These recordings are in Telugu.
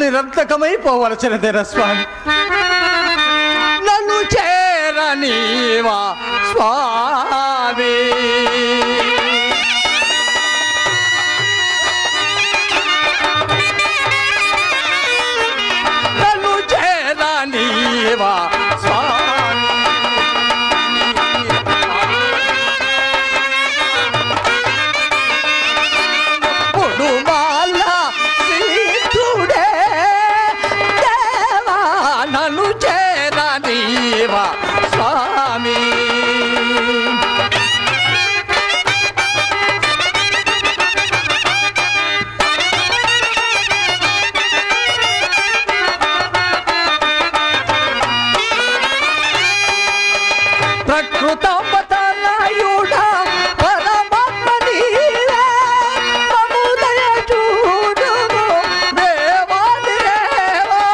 నిరర్థకమైపోవలసినదేన స్వామి నన్ను చేరనీవా స్వామి నన్ను చేరనీవా స్వామి పొడుమాల సీతుడే దేవా నన్ను చేరనీవా స్వామి ప్రకృతమతనయుడ పరమాత్మ నీవే మముదయ చూడుము దేవాది దేవా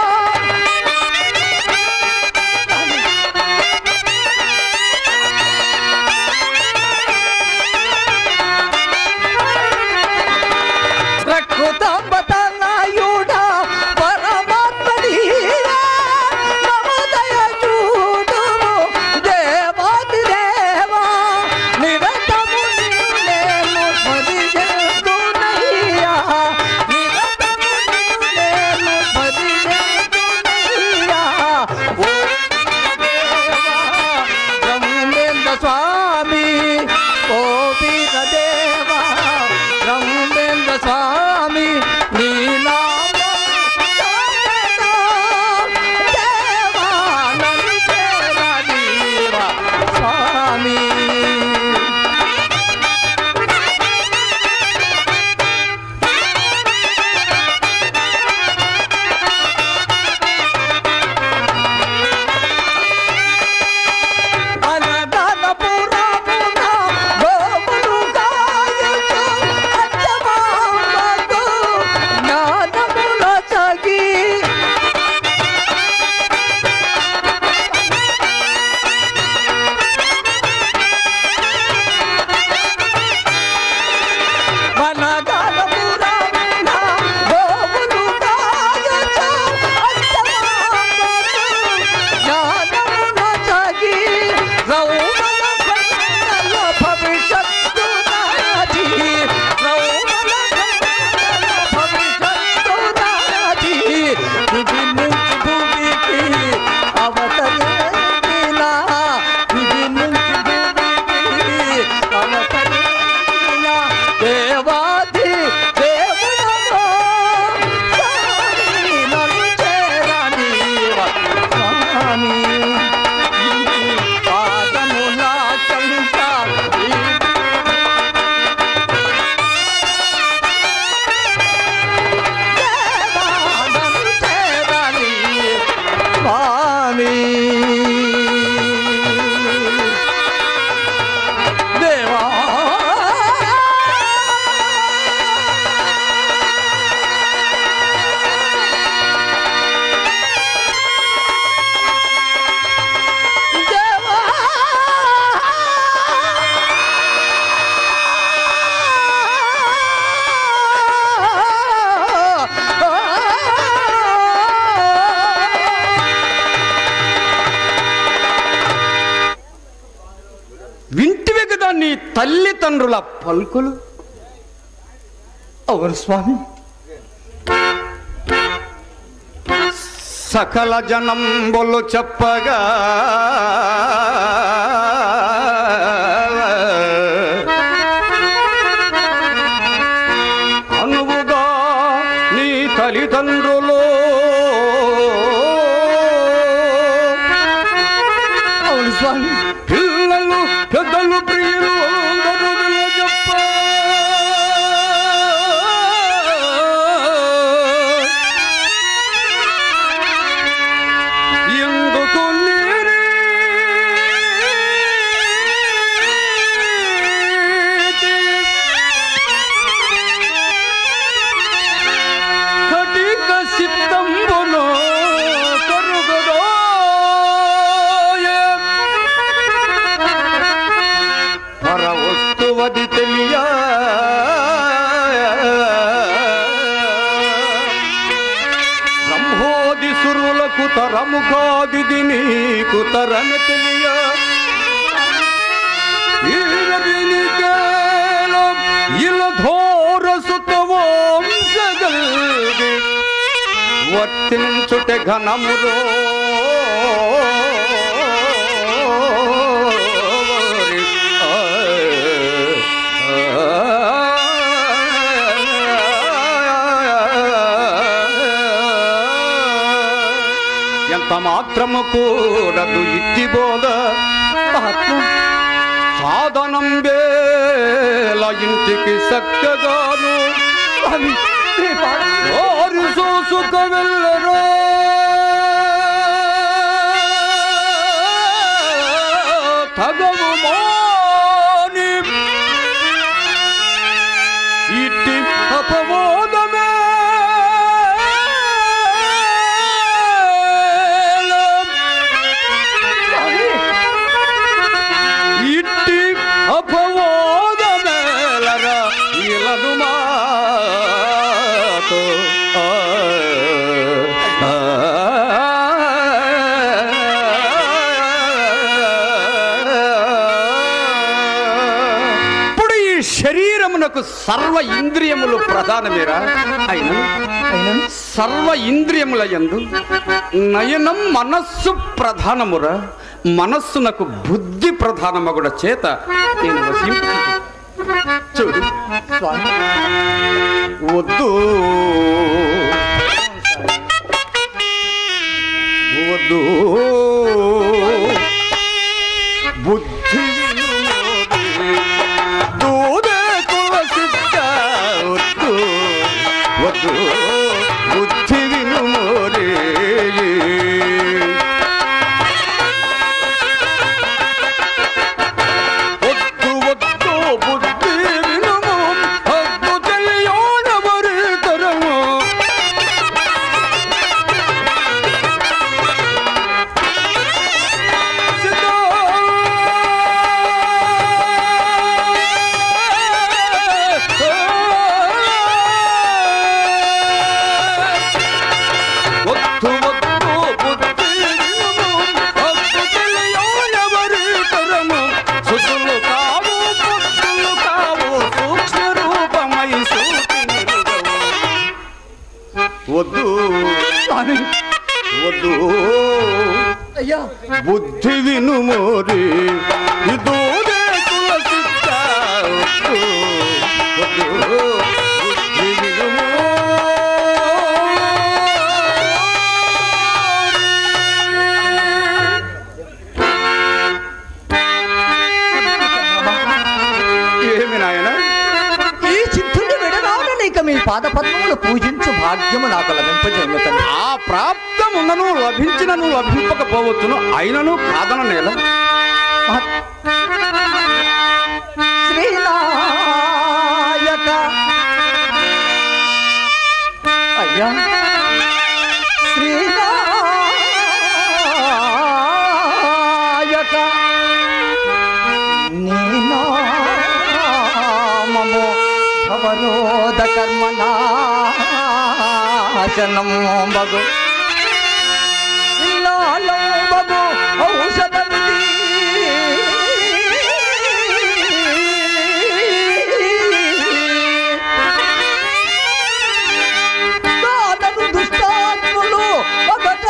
ప్రకృతమతనయుడ పరమాత్మ నీవే మముదయ చూడుము దేవాది దేవా నిరతము నీవు నేను పది చేస్తున్నయ్యా నిరతము నీవు నేను పది చేస్తున్నయ్యా ఓ దేవా బ్రహ్మేంద్ర స్వామి ఓ వీరదేవా బ్రహ్మేంద్ర స్వామి నీ నామం చాటెదా. దేవా నన్ను చేరనీవా స్వామి అనదానపురమున గోవులు గాయచు అచ్చమాంబకు జ్ఞానముల చగి వనదానపురమున గోవులు గాయచు అచ్చమాంబకు జ్ఞానముల చగి రౌమల కన్నల భవిష్యత్తు నాది రౌమల కన్నల భవిష్యత్తు నాది ఇది నుంచి భూమికి అవతరించిన ఇది నుంచి భూమికి అవతరించిన దేవాది దేవుడను స్వామి నన్ను చేరనీవ స్వామి పాదముల చంక దేవాదము చేరని స్వామి దేవా దేవా వింటివే కదా నీ తల్లిదండ్రుల పలుకులు అవును స్వామి సకల జనంబులు చెప్పగా అనువుగా నీ తల్లిదండ్రులు అవును స్వామి పిల్లలు పెద్దలు ప్రియులు అందరూ చెప్ప ఎందుకు నీరే కటిక సిద్ధంబును కరుగుదో పరవు తాము కాదిది నీకు తరన తెలియ ఇలా ఘోర సుతవంశగల్గి వర్తించుట ఘనమురో ఎంత మాత్రము కూడదు ఇట్టి బోధ మహాత్మా సాధనం వేల ఇంటికి చక్కగాను స్వామి నీ పాద- వారి సోసుక వెళ్ళరో తగవు మాని ఇట్టి అపవాదమే స్వామి ఇట్టి అపవాదమేలర ఇలదు మాతో ఆ, ఆ, ఇప్పుడు ఈ శరీరమునకు సర్వ ఇంద్రియములు ప్రధానమేరా అయిన అయినను సర్వ ఇంద్రియముల యందు నయనం మనస్సు ప్రధానమురా మనస్సునకు బుద్ధి ప్రధానమగుడ చేత నేను వసింపు చూడు స్వామి వద్దు వద్దు బుద్ధి వినుమోది. దూదే తులసిద్ద వద్దు వద్దు బుద్ధి వినుమోరే ఒత్తు ఒత్తు బుద్ధి వినుము హద్దు తెలియోనవరి తరము సిద్ధా ఒత్తు ఒత్తు బుద్ధి వినుము హద్దు తెలియోనవరి తరము సుతులు కావు పుత్తులు కావు సూక్ష్మ రూపమై సూచినిరుగవు. వద్దు స్వామి వద్దు అయ్యా బుద్ధి వినుమోరి ఇదూరే తులసిద్ద వద్దు వద్దు బుద్ధి వినుమోరి. ఏమి నాయన ఈ చిత్తుని విడనాడని ఇక మీ పాద పద్మములు పూజించు భాగ్యము నాకు లభింపజేయము తండ్రి ఆ ప్రాప్తమున్నను లభించినను లభింపకపోవచ్చును అయినను కాదన నేల మహత్- శ్రీనాయక అయ్యా శ్రీనాయక నీ నామము భవరోధ కర్మనాశనం బగు ఇల్లాలం బగు ఔషధమిది కాదను దుష్టాత్ములు ఒకట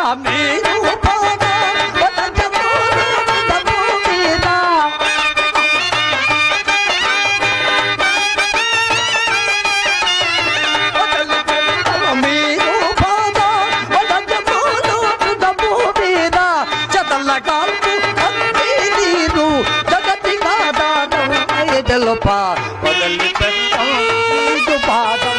మీరు పాద పదములు పదము మీద మీరు పాద పదములు పదము మీద చదల కాల్పు అంది నీరు జగతి కాదానం తెలుప వదలి పెట్టు పాదం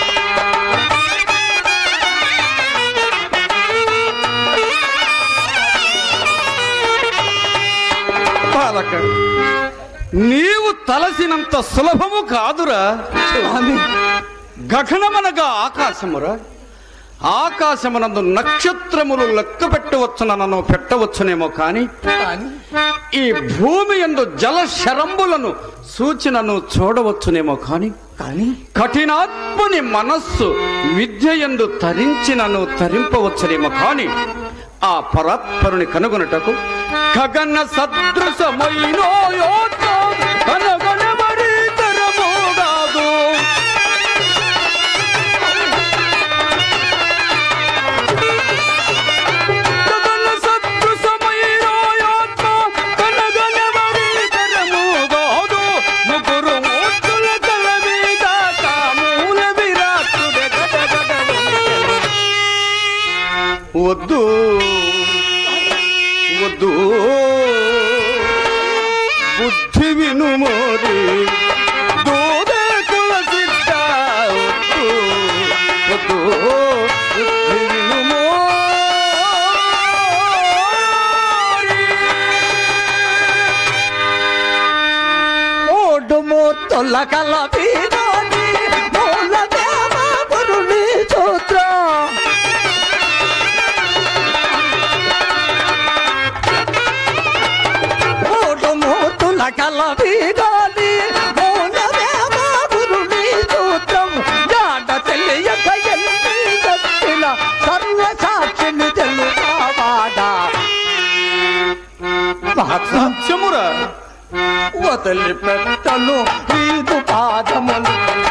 బాలక నీవు తలసినంత సులభము కాదురా స్వామి గగనమనగా ఆకాశమురా ఆకాశమునందు నక్షత్రములు లెక్క పెట్టవచ్చున నన్ను పెట్టవచ్చునేమో కాని కానీ ఈ భూమి ఎందు జల శరంబులను సూచనను చూడవచ్చునేమో కాని కానీ కఠినాత్ముని మనస్సు విద్య ఎందు తరించినను తరింపవచ్చునేమో కాని ఆ పరాత్పరుని కనుగొనుటకు గగన సదృశమైన కనుగొనబడి తరముగాదు గగన సదృశమైన కనుగొనబడి తరముగాదు ముగ్గురు మూర్తుల తల మీద కామూల విరాట్టుడే గడగడలు. వద్దు వద్దు బుద్ధి విను మోరి దూదే కుల సిద్ధ వద్దు వద్దు బుద్ధి విను ఓడు మూర్తుల కల వీరాని మూల దేవ పురుని సూత్ర ఓడు మూర్తుల కల వీరాని మూల దేవ పురుని సూత్రం జాడ తెలియక ఎల్లి గట్టిన సర్వ సాక్షిని తెలుపావాడా మహాత్మా సత్యమురా వదిలి పెట్టను నీదు పాదములు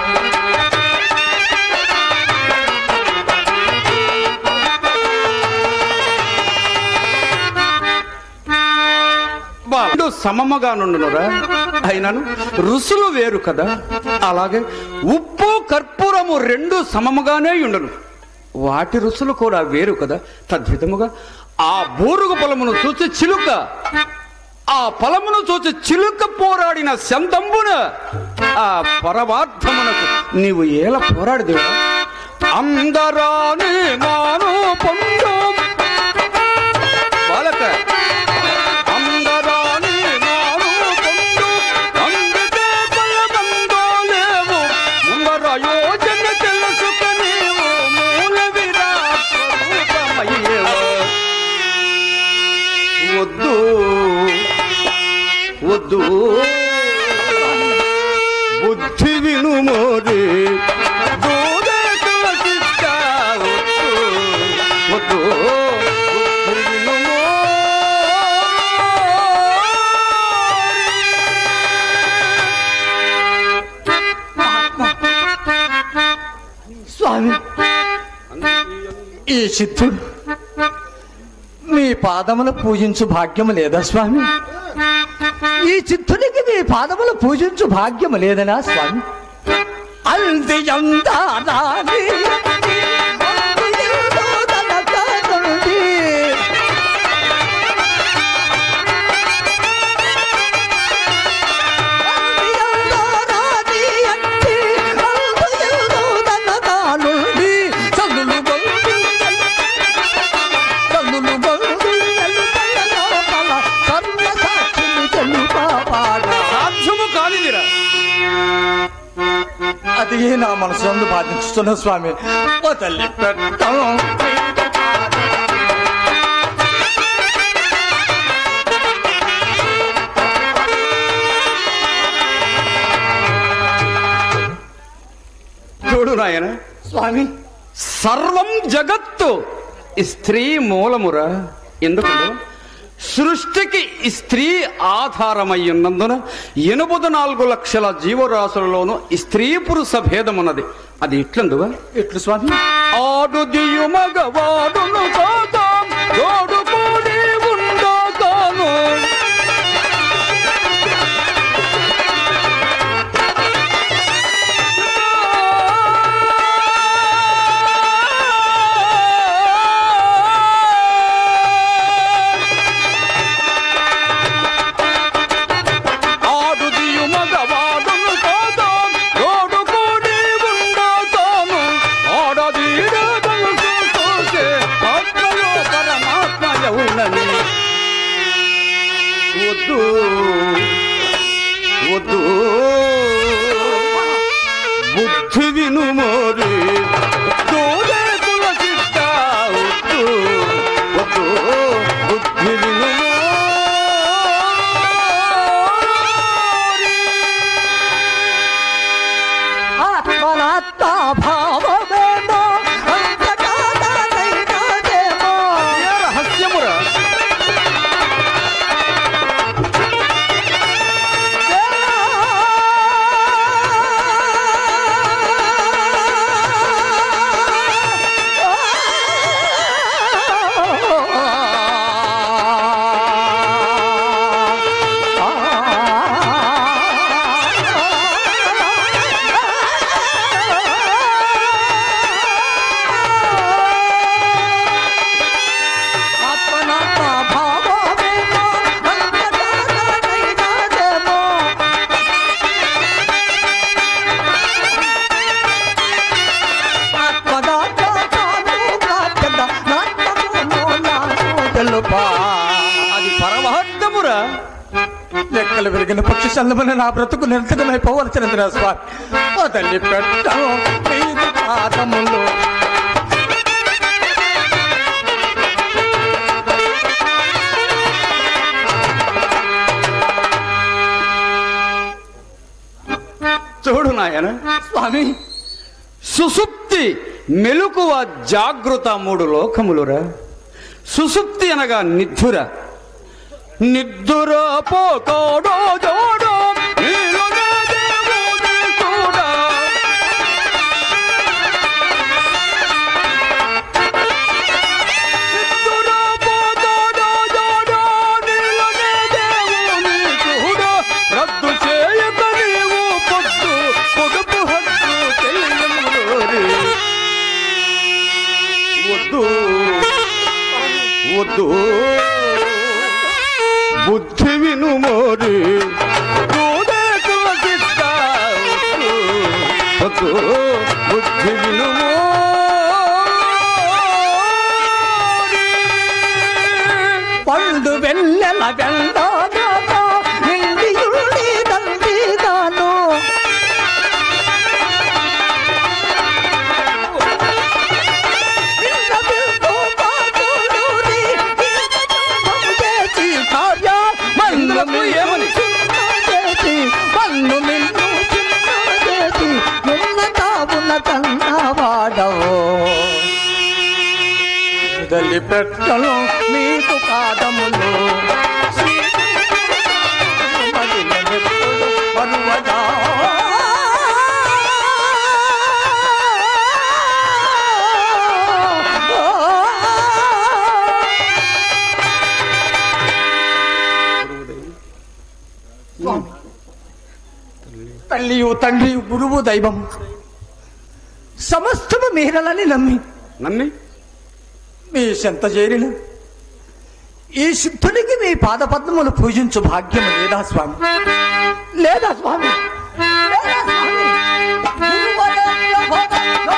రెండు సమముగా నుండునురా అయినను రుసులు వేరు కదా అలాగే ఉప్పు కర్పూరము రెండు సమముగానే ఉండును వాటి రుసులు కూడా వేరు కదా తద్విధముగా ఆ బూరుగు పొలమును చూసి చిలుక ఆ పొలమును చూసి చిలుక పోరాడిన శంతంబున ఆ పరమార్థమునకు నీవు ఏల పోరాడిదేవా అందరాని మాను పొందు బాలక అందరాని మాను పొందు అందుకే బలమందో లేవు ముందర యోజన తెలుసుక నీవు మూల విరాట్ స్వరూపమయ్యేవు. వద్దు వద్దు బుద్ధి విను మోరి దూదే తులసిష్ట వద్దు వద్దు బుద్ధి విను స్వామి ఈ చిత్తుడు మీ పాదములు పూజించు భాగ్యము లేదా స్వామి ఈ చిత్తునికి మీ పాదములు పూజించు భాగ్యము లేదనా స్వామి అంది అందారాని సాధ్యము కానిదిరా అది నా మనసు బాధించుతున్న స్వామి వదలి పెట్టను చూడు నాయన స్వామి సర్వం జగత్తు ఈ స్త్రీ మూలమురా ఎందుకు సృష్టికి ఈ స్త్రీ ఆధారమై ఉన్నందున ఎనభై నాలుగు లక్షల జీవరాశులలోనూ ఈ స్త్రీ పురుష భేదమున్నది అది ఇట్లందువా ఎట్లు స్వామి ఆడు దియు మగవాడును కాదాం తోడు కూడి ఉండగాను ఆడుదియు మగవాడును కాదా తోడు కూడి ఉండగాను ఆడదీడగలు చూసే ఆత్మలో పరమాత్మయవునని వద్దు వద్దు బుద్ధి విను మోరి దూరే తులసిద్ద వద్దు వద్దు బుద్ధి విను ఆత్మనాత్మ భావమేమో అంతకాదైనాదేమో. రహస్యమురా ఆత్మనాత్మ భావమేమో అంతకాదైనాదేమో. అది పరమహత్తమురా లెక్కలు విరిగిన పక్షి చల్లమని నా బ్రతుకు నిర్తకమైపోవలసినది స్వామి ఓ తల్లి పెట్ట నీదు పాదములు చూడు నాయన స్వామి సుసుప్తి మెలకువ జాగృత మూడు లోకములురా సుసుప్తి అనగా నిద్ధుర నిద్దుర పోకోడో జోడో నీలోనే దేవుని చూడా. నిద్దుర పోకోడో జోడో నీలోనే దేవుని చూడా. రద్దు చేయక నీవు పొద్దు పొడుపు హద్దు చెయ్యములోరి. వద్దు వద్దు బుద్ధి విను మోరి తోడే తులసిద్ద వద్దు బుద్ధి విను పండు వెన్నెల వెళ్ళాగా నిండియుడి తండ్రిగాను ఇందులకు ఏమని? మన్ను నిన్ను చిన్న చేసి ఉన్నత ఉన్నతన్నవాడవు తల్లి పెట్టను నీకు పాదములు మరువదా తల్లియు తండ్రియు గురువు దైవం సమస్తము మీరలని నమ్మి నమ్మి మీ చెంత చేరిన ఈ సిద్ధునికి మీ పాదపద్మములు పూజించు భాగ్యం లేదా స్వామి లేదా స్వామి లేదా స్వామి గురువరేణ్య భోగ-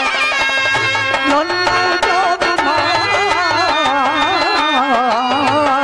నన్ను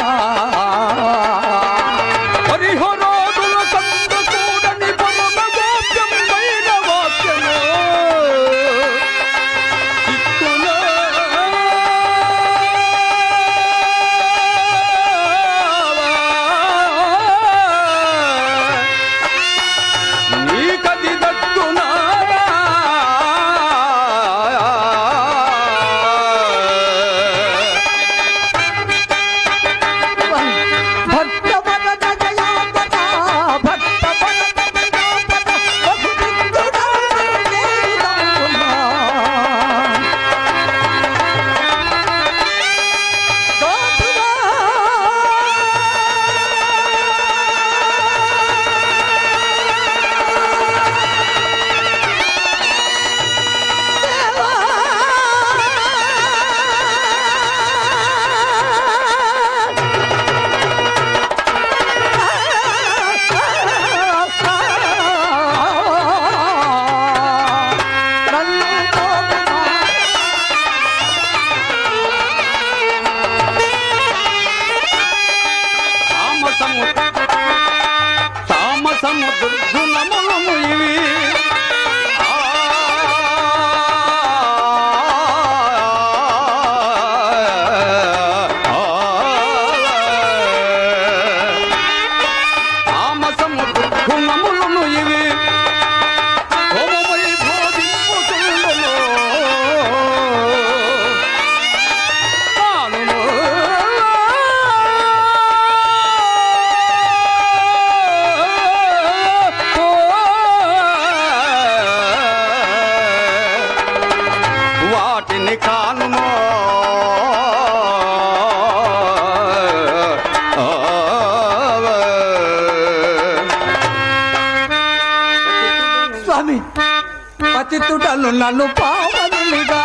ఆదితుడను నన్ను పావనునిగా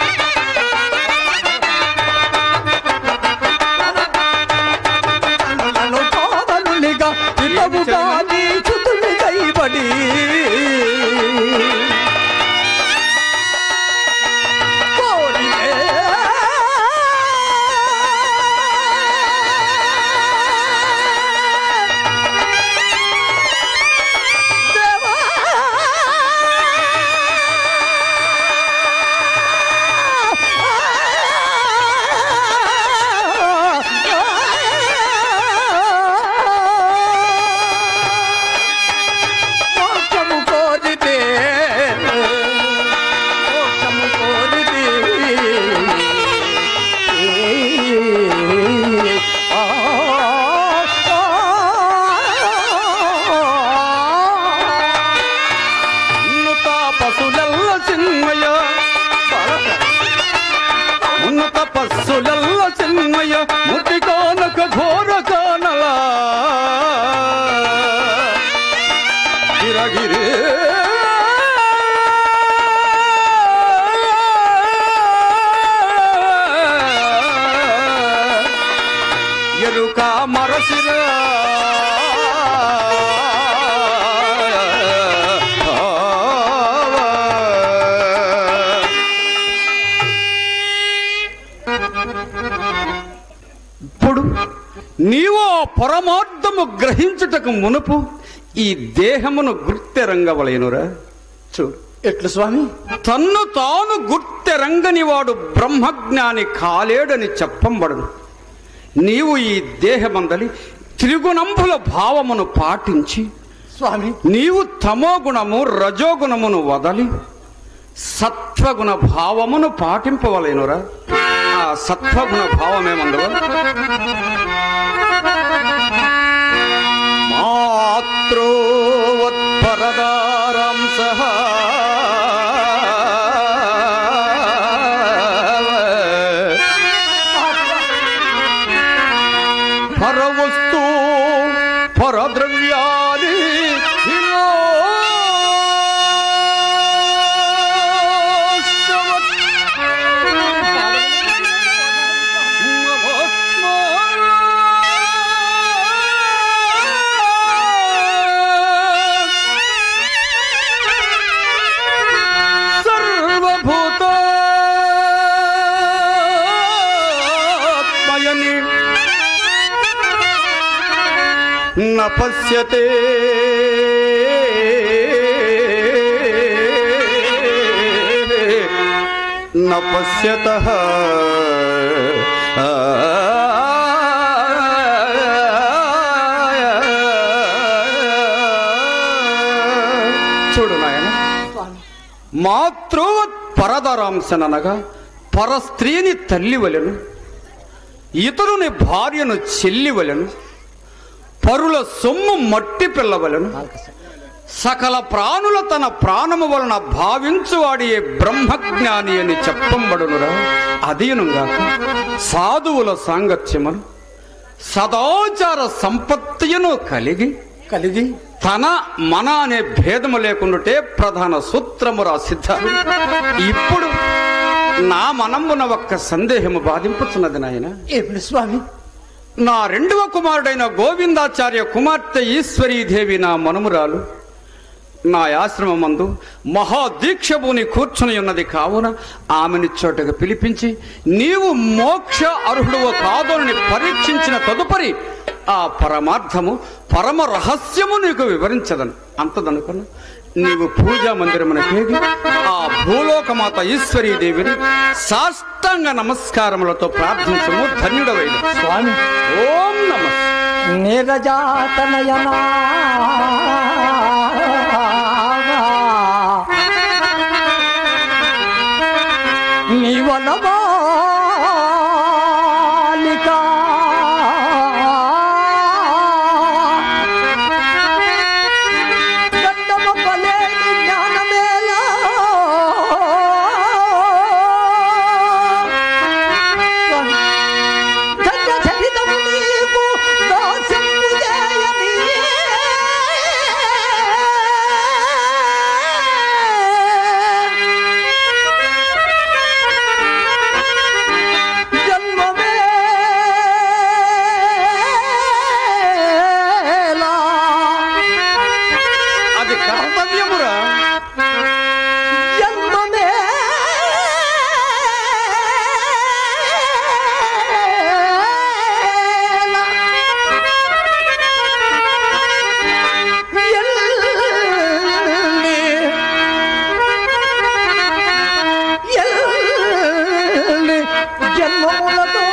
నన్ను పావనునిగా ఇతవుగా నీ చుతుని కైబడి మోక్షము కోరితే మోక్షము కోరితే ఆ, ఆ, ఉన్నత పశులెల్ల చిన్మయ భారత ఉన్నత పశులెల్ల చిన్మయ ముటి కానక ఘోర కానల గిరగిరే ఎరుక మరసిరా ఇప్పుడు నీవు ఆ పరమార్థము గ్రహించుటకు మునుపు ఈ దేహమును గుర్తెరంగవలేనురా చూడు ఎట్లు స్వామి తన్ను తాను గుర్తెరంగని వాడు బ్రహ్మజ్ఞాని కాలేడని చెప్పంబడును నీవు ఈ దేహమందలి త్రిగుణంబుల భావమును పాటించి స్వామి నీవు తమోగుణము రజోగుణమును వదలి సత్వగుణ భావమును పాటింపవలేనురా ఆ సత్వగుణ భావమేమందువ మాతృవత్పరదారాంశ పరవస్తు పరద్రవ్యాది సర్వభూతమయని न पश्यते न पश्यतः చూడు నాయన మాతృవత్ పరదరాంశననగా పరస్త్రీని తల్లి వలెను ఇతరుని భార్యను చెల్లి వలెను పరుల సొమ్ము మట్టి పిల్లవలను సకల ప్రాణుల తన ప్రాణము వలన భావించువాడి ఏ బ్రహ్మజ్ఞాని అని చెప్పంబడునురా అదీనుగా సాధువుల సాంగత్యమును సదాచార సంపత్తియును కలిగి కలిగి తన మన అనే భేదము లేకుండాటే ప్రధాన సూత్రమురా సిద్ధ ఇప్పుడు నా మనమున ఒక్క సందేహము బాధింపుతున్నది నాయన ఏమిటి స్వామి నా రెండవ కుమారుడైన గోవిందాచార్య కుమార్తె ఈశ్వరీదేవి నా మనుమురాలు నా ఆశ్రమమందు మహాదీక్షభూని కూర్చుని ఉన్నది కావున ఆమెని చోటకు పిలిపించి నీవు మోక్ష అర్హుడువో కాదోని పరీక్షించిన తదుపరి ఆ పరమార్థము పరమ రహస్యము నీకు వివరించదను అంతదనుకున్నా నీవు పూజా మందిరమునకేగి ఆ భూలోకమాత ఈశ్వరీదేవిని సాష్టాంగ నమస్కారములతో ప్రార్థించము ధన్యుడవైన స్వామి ఓం నమః నిరజాతనయనా నీవనమాలిక దండమ పలేని జ్ఞానమేలా ధన్య చరితము నీవు దాస్యము చేయని జన్మములతో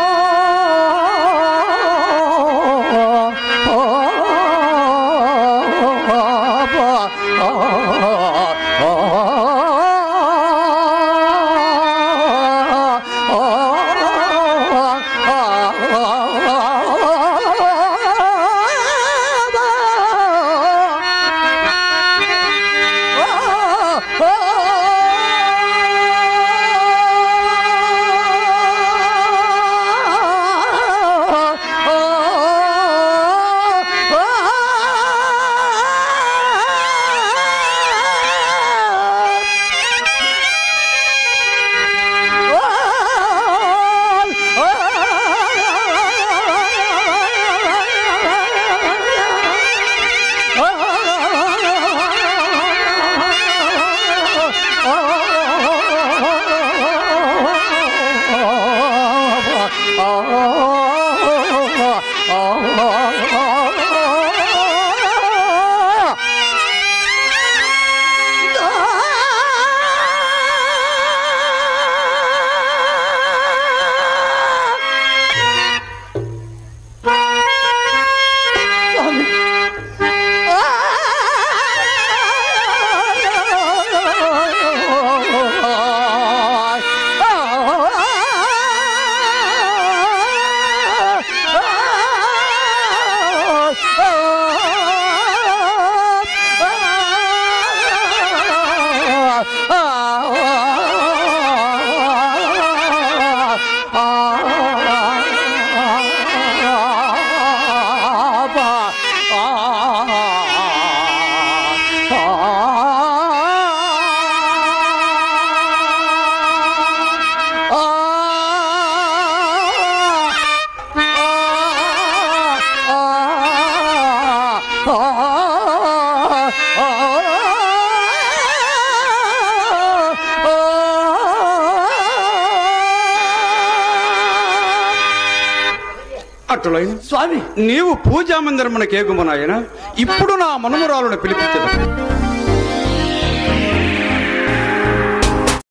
అటులైన స్వామి నీవు పూజా మందిరమునకేగుమనాయన ఇప్పుడు నా మనుమరాలను పిలిపించదు